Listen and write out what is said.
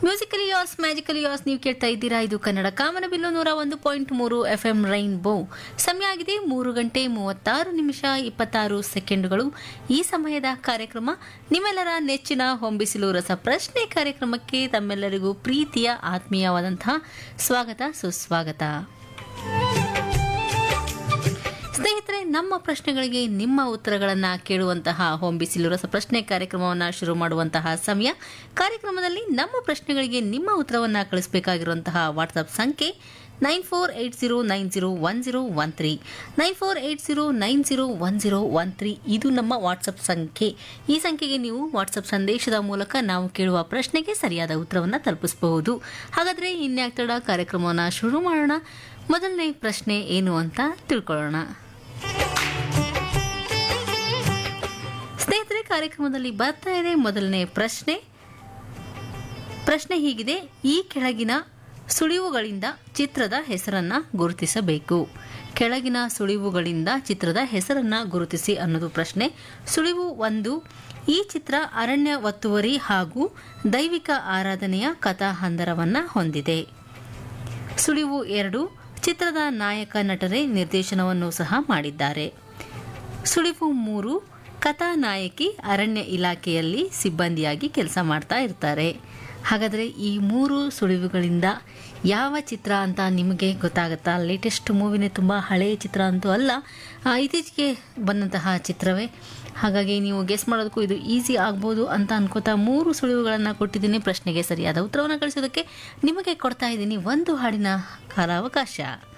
musically as magically as ನೀವು ಕೇಳ್ತಾ ಇದ್ದೀರಾ ಇದು ಕನ್ನಡ ಕಾಮನ ಬಿಲ್ಲು ನೂರ ಒಂದು ಪಾಯಿಂಟ್ ಮೂರು ಎಫ್ ಎಂ ರೈನ್ಬೋ ಸಮಯ ಆಗಿದೆ ಮೂರು ಗಂಟೆ ಮೂವತ್ತಾರು ನಿಮಿಷ ಇಪ್ಪತ್ತಾರು ಸೆಕೆಂಡುಗಳು ಈ ಸಮಯದ ಕಾರ್ಯಕ್ರಮ ನಿಮ್ಮೆಲ್ಲರ ನೆಚ್ಚಿನ ಹೊಂಬಿಸಿಲು ರಸ ಪ್ರಶ್ನೆ ಕಾರ್ಯಕ್ರಮಕ್ಕೆ ತಮ್ಮೆಲ್ಲರಿಗೂ ಪ್ರೀತಿಯ ಆತ್ಮೀಯವಾದಂತಹ ಸ್ವಾಗತ ಸುಸ್ವಾಗತ ಸ್ನೇಹಿತರೆ ನಮ್ಮ ಪ್ರಶ್ನೆಗಳಿಗೆ ನಿಮ್ಮ ಉತ್ತರಗಳನ್ನ ಕೇಳುವಂತಹ ಹೊಂಬಿಸಿಲು ರಸ ಪ್ರಶ್ನೆ ಕಾರ್ಯಕ್ರಮವನ್ನು ಶುರು ಮಾಡುವಂತಹ ಸಮಯ ಕಾರ್ಯಕ್ರಮದಲ್ಲಿ ನಮ್ಮ ಪ್ರಶ್ನೆಗಳಿಗೆ ನಿಮ್ಮ ಉತ್ತರವನ್ನ ಕಳಿಸಬೇಕಾಗಿರುವಂತಹ ವಾಟ್ಸ್ಆಪ್ ಸಂಖ್ಯೆ nine four eight zero nine zero one zero one three nine four eight zero nine zero one zero one three ಇದು ನಮ್ಮ ವಾಟ್ಸಪ್ ಸಂಖ್ಯೆ ಈ ಸಂಖ್ಯೆಗೆ ನೀವು ವಾಟ್ಸಪ್ ಸಂದೇಶದ ಮೂಲಕ ನಾವು ಕೇಳುವ ಪ್ರಶ್ನೆಗೆ ಸರಿಯಾದ ಉತ್ತರವನ್ನು ತಲುಪಿಸಬಹುದು ಹಾಗಾದರೆ ಇನ್ಯಾಕ್ ತಡ ಕಾರ್ಯಕ್ರಮವನ್ನು ಶುರು ಮಾಡೋಣ ಮೊದಲನೇ ಪ್ರಶ್ನೆ ಏನು ಅಂತ ತಿಳ್ಕೊಳ್ಳೋಣ ಸ್ನೇಹಿತರೆ ಕಾರ್ಯಕ್ರಮದಲ್ಲಿ ಬರ್ತಾ ಇದೆ ಮೊದಲನೇ ಪ್ರಶ್ನೆ ಪ್ರಶ್ನೆ ಹೀಗಿದೆ ಈ ಕೆಳಗಿನ ಸುಳಿವುಗಳಿಂದ ಚಿತ್ರದ ಹೆಸರನ್ನ ಗುರುತಿಸಬೇಕು ಕೆಳಗಿನ ಸುಳಿವುಗಳಿಂದ ಚಿತ್ರದ ಹೆಸರನ್ನ ಗುರುತಿಸಿ ಅನ್ನೋದು ಪ್ರಶ್ನೆ ಸುಳಿವು ಒಂದು ಈ ಚಿತ್ರ ಅರಣ್ಯ ಒತ್ತುವರಿ ಹಾಗೂ ದೈವಿಕ ಆರಾಧನೆಯ ಕಥಾಹಂದರವನ್ನ ಹೊಂದಿದೆ ಸುಳಿವು ಎರಡು ಚಿತ್ರದ ನಾಯಕ ನಟರೇ ನಿರ್ದೇಶನವನ್ನು ಸಹ ಮಾಡಿದ್ದಾರೆ ಸುಳಿವು ಮೂರು ಕಥಾನಾಯಕಿ ಅರಣ್ಯ ಇಲಾಖೆಯಲ್ಲಿ ಸಿಬ್ಬಂದಿಯಾಗಿ ಕೆಲಸ ಮಾಡ್ತಾ ಇರ್ತಾರೆ ಹಾಗಾದರೆ ಈ ಮೂರು ಸುಳಿವುಗಳಿಂದ ಯಾವ ಚಿತ್ರ ಅಂತ ನಿಮಗೆ ಗೊತ್ತಾಗುತ್ತಾ ಲೇಟೆಸ್ಟ್ ಮೂವಿನೇ ತುಂಬ ಹಳೆಯ ಚಿತ್ರ ಅಂತೂ ಅಲ್ಲ ಆ, ಇತ್ತೀಚೆಗೆ ಬಂದಂತಹ ಚಿತ್ರವೇ ಹಾಗಾಗಿ ನೀವು ಗೆಸ್ ಮಾಡೋದಕ್ಕೂ ಇದು ಈಸಿ ಆಗ್ಬೋದು ಅಂತ ಅನ್ಕೋತಾ ಮೂರು ಸುಳಿವುಗಳನ್ನು ಕೊಟ್ಟಿದ್ದೀನಿ ಪ್ರಶ್ನೆಗೆ ಸರಿಯಾದ ಉತ್ತರವನ್ನು ಕಳಿಸೋದಕ್ಕೆ ನಿಮಗೆ ಕೊಡ್ತಾ ಇದ್ದೀನಿ ಒಂದು ಹಾಡಿನ ಕಾಲಾವಕಾಶ